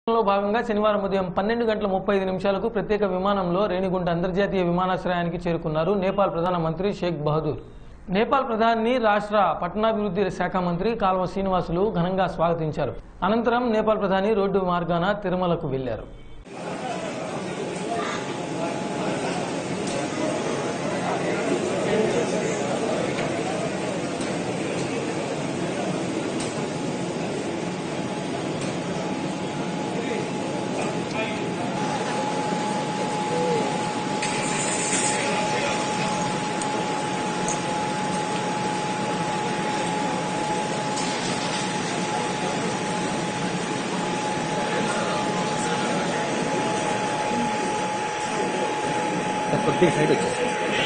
లో భాగంగా శనివారం ఉదయం పన్నెండు గంటల ముప్పై ఐదు నిమిషాలకు ప్రత్యేక విమానంలో రేణిగుంట అంతర్జాతీయ విమానాశ్రయానికి చేరుకున్నారు నేపాల్ ప్రధానమంత్రి షేక్ బహదూర్ నేపాల్ ప్రధాని రాష్ట్ర పట్టణాభివృద్ధి శాఖ మంత్రి కాల్వ శ్రీనివాసులు ఘనంగా స్వాగతించారు అనంతరం నేపాల్ ప్రధాని రోడ్డు మార్గాన తిరుమలకు వెళ్లారు కొద్దిగా సైడ్ వచ్చేసి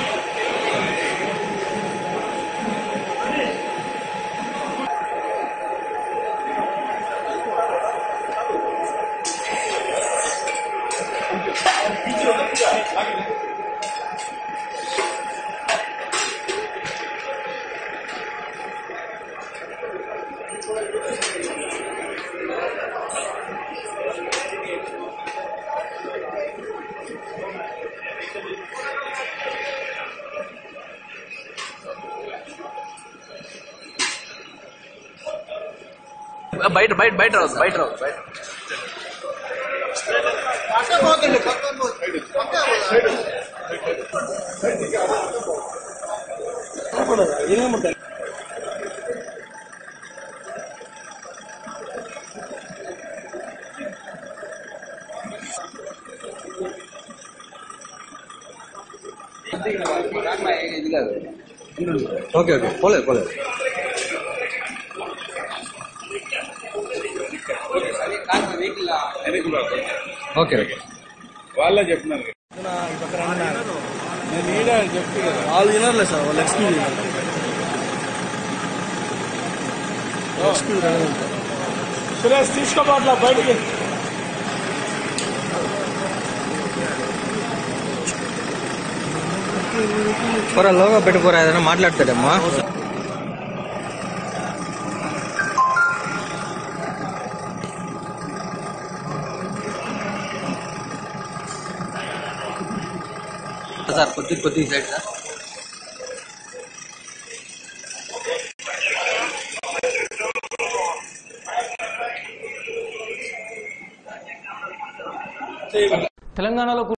బయట బయట బయట రావచ్చు బయట రావచ్చు బయట ఓకే ఓకే పోలేదు పోలేదు ఓకే ఓకే వాళ్ళే చెప్తున్నారు నేను ఈడే చెప్తూ కదా వాళ్ళు వినర్లే సార్ వాళ్ళు ఎక్స్క్యూజ్ సురేష్ తీసుకోబోట్లా బయటికి పోరా లోగా పెట్టుకోరా ఏదైనా మాట్లాడతాడమ్మా సార్ కొద్ది కొద్ది సైడ్ సార్ తెలంగాణలో